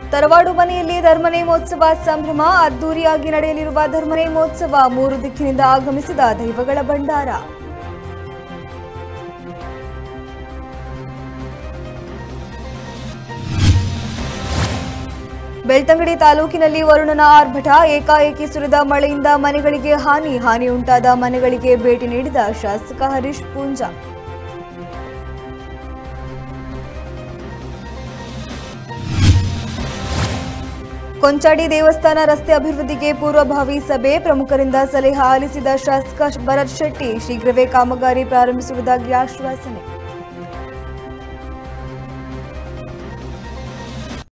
ತರವಾಡು ಮನೆಯಲ್ಲಿ ಧರ್ಮನೇಮೋತ್ಸವ ಸಂಭ್ರಮ ಅದ್ದೂರಿಯಾಗಿ ನಡೆಯಲಿರುವ ಧರ್ಮನೇಮೋತ್ಸವ ಮೂರು ದಿಕ್ಕಿನಿಂದ ಆಗಮಿಸಿದ ದೈವಗಳ ಭಂಡಾರ ಬೆಳ್ತಂಗಡಿ ತಾಲೂಕಿನಲ್ಲಿ ವರುಣನ ಆರ್ಭಟ ಏಕಾಏಕಿ ಸುರಿದ ಮಳೆಯಿಂದ ಮನೆಗಳಿಗೆ ಹಾನಿ ಹಾನಿ ಉಂಟಾದ ಮನೆಗಳಿಗೆ ಭೇಟಿ ನೀಡಿದ ಶಾಸಕ ಹರೀಶ್ ಪೂಂಜಾ ಕೊಂಚಾಡಿ ದೇವಸ್ಥಾನ ರಸ್ತೆ ಅಭಿವೃದ್ಧಿಗೆ ಪೂರ್ವಭಾವಿ ಸಭೆ ಪ್ರಮುಖರಿಂದ ಸಲಹೆ ಆಲಿಸಿದ ಶಾಸಕ ಭರತ್ ಶೆಟ್ಟಿ ಶೀಘ್ರವೇ ಕಾಮಗಾರಿ ಪ್ರಾರಂಭಿಸುವುದಾಗಿ ಆಶ್ವಾಸನೆ